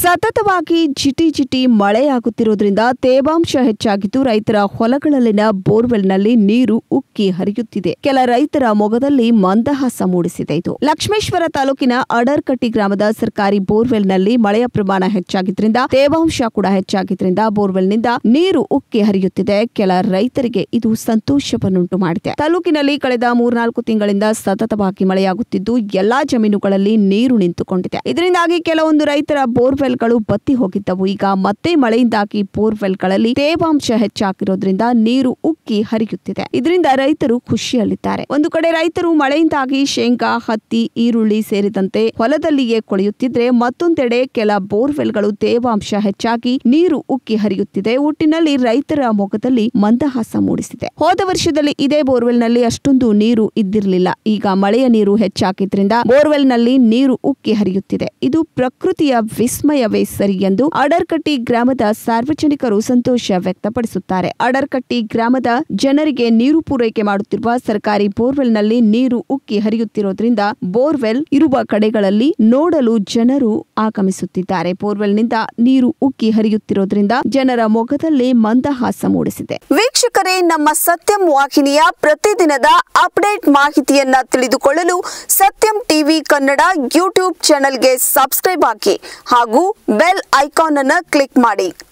ಸತತವಾಗಿ ಜಿಟಿ ಜಿಟಿ ಮಳೆಯಾಗುತ್ತಿರುವುದರಿಂದ ತೇವಾಂಶ ಹೆಚ್ಚಾಗಿದ್ದು ರೈತರ ಹೊಲಗಳಲ್ಲಿನ ಬೋರ್ವೆಲ್ನಲ್ಲಿ ನೀರು ಉಕ್ಕಿ ಹರಿಯುತ್ತಿದೆ ಕೆಲ ರೈತರ ಮೊಗದಲ್ಲಿ ಮಂದಹಾಸ ಮೂಡಿಸಿದೆ ಇದು ಲಕ್ಷ್ಮೇಶ್ವರ ತಾಲೂಕಿನ ಅಡರ್ಕಟ್ಟಿ ಗ್ರಾಮದ ಸರ್ಕಾರಿ ಬೋರ್ವೆಲ್ನಲ್ಲಿ ಮಳೆಯ ಪ್ರಮಾಣ ಹೆಚ್ಚಾಗಿದ್ರಿಂದ ತೇವಾಂಶ ಕೂಡ ಹೆಚ್ಚಾಗಿದ್ರಿಂದ ಬೋರ್ವೆಲ್ನಿಂದ ನೀರು ಉಕ್ಕಿ ಹರಿಯುತ್ತಿದೆ ಕೆಲ ರೈತರಿಗೆ ಇದು ಸಂತೋಷವನ್ನುಂಟು ಮಾಡಿದೆ ತಾಲೂಕಿನಲ್ಲಿ ಕಳೆದ ಮೂರ್ನಾಲ್ಕು ತಿಂಗಳಿಂದ ಸತತವಾಗಿ ಮಳೆಯಾಗುತ್ತಿದ್ದು ಎಲ್ಲಾ ಜಮೀನುಗಳಲ್ಲಿ ನೀರು ನಿಂತುಕೊಂಡಿದೆ ಇದರಿಂದಾಗಿ ಕೆಲವೊಂದು ರೈತರ ಬೋರ್ವೆಲ್ಗಳು ಬತ್ತಿ ಹೋಗಿದ್ದವು ಈಗ ಮತ್ತೆ ಮಳೆಯಿಂದಾಗಿ ಬೋರ್ವೆಲ್ಗಳಲ್ಲಿ ತೇವಾಂಶ ಹೆಚ್ಚಾಗಿರೋದ್ರಿಂದ ನೀರು ಉಕ್ಕಿ ಹರಿಯುತ್ತಿದೆ ಇದರಿಂದ ರೈತರು ಖುಷಿಯಲ್ಲಿದ್ದಾರೆ ಒಂದು ಕಡೆ ರೈತರು ಮಳೆಯಿಂದಾಗಿ ಶೇಂಗಾ ಹತ್ತಿ ಈರುಳ್ಳಿ ಸೇರಿದಂತೆ ಹೊಲದಲ್ಲಿಯೇ ಕೊಳೆಯುತ್ತಿದ್ರೆ ಮತ್ತೊಂದೆಡೆ ಕೆಲ ಬೋರ್ವೆಲ್ಗಳು ತೇವಾಂಶ ಹೆಚ್ಚಾಗಿ ನೀರು ಉಕ್ಕಿ ಹರಿಯುತ್ತಿದೆ ಒಟ್ಟಿನಲ್ಲಿ ರೈತರ ಮೊಗದಲ್ಲಿ ಮಂದಹಾಸ ಮೂಡಿಸಿದೆ ಹೋದ ವರ್ಷದಲ್ಲಿ ಇದೇ ಬೋರ್ವೆಲ್ನಲ್ಲಿ ಅಷ್ಟೊಂದು ನೀರು ಇದ್ದಿರಲಿಲ್ಲ ಈಗ ಮಳೆಯ ನೀರು ಹೆಚ್ಚಾಗಿದ್ರಿಂದ ಬೋರ್ವೆಲ್ನಲ್ಲಿ ನೀರು ಉಕ್ಕಿ ಹರಿಯುತ್ತಿದೆ ಇದು ಪ್ರಕೃತಿಯ ವಿಸ್ಮಯವೇ ಸರಿ ಎಂದು ಅಡರ್ಕಟ್ಟಿ ಗ್ರಾಮದ ಸಾರ್ವಜನಿಕರು ಸಂತೋಷ ವ್ಯಕ್ತಪಡಿಸುತ್ತಾರೆ ಅಡರ್ಕಟ್ಟಿ ಗ್ರಾಮದ ಜನರಿಗೆ ನೀರು ಪೂರೈಕೆ ಮಾಡುತ್ತಿರುವ ಸರ್ಕಾರಿ ಬೋರ್ವೆಲ್ನಲ್ಲಿ ನೀರು ಉಕ್ಕಿ ಹರಿಯುತ್ತಿರೋದ್ರಿಂದ ಬೋರ್ವೆಲ್ ಇರುವ ಕಡೆಗಳಲ್ಲಿ ನೋಡಲು ಜನರು ಆಗಮಿಸುತ್ತಿದ್ದಾರೆ ಬೋರ್ವೆಲ್ನಿಂದ ನೀರು ಉಕ್ಕಿ ಹರಿಯುತ್ತಿರೋದ್ರಿಂದ ಜನರ ಮೊಗದಲ್ಲಿ ಮಂದಹಾಸ ಮೂಡಿಸಿದೆ ವೀಕ್ಷಕರೇ ನಮ್ಮ ಸತ್ಯಂ ವಾಹಿನಿಯ ಪ್ರತಿದಿನದ ಅಪ್ಡೇಟ್ ಮಾಹಿತಿಯನ್ನ ತಿಳಿದುಕೊಳ್ಳಲು ಸತ್ಯಂ ಟಿವಿ ಕನ್ನಡ ಯೂಟ್ಯೂಬ್ ಚಾನೆಲ್ಗೆ ಸಬ್ಸ್ಕ್ರೈಬ್ ಹಾಕಿ ಹಾಗೂ ಬೆಲ್ ಐಕಾನ್ ಅನ್ನು ಕ್ಲಿಕ್ ಮಾಡಿ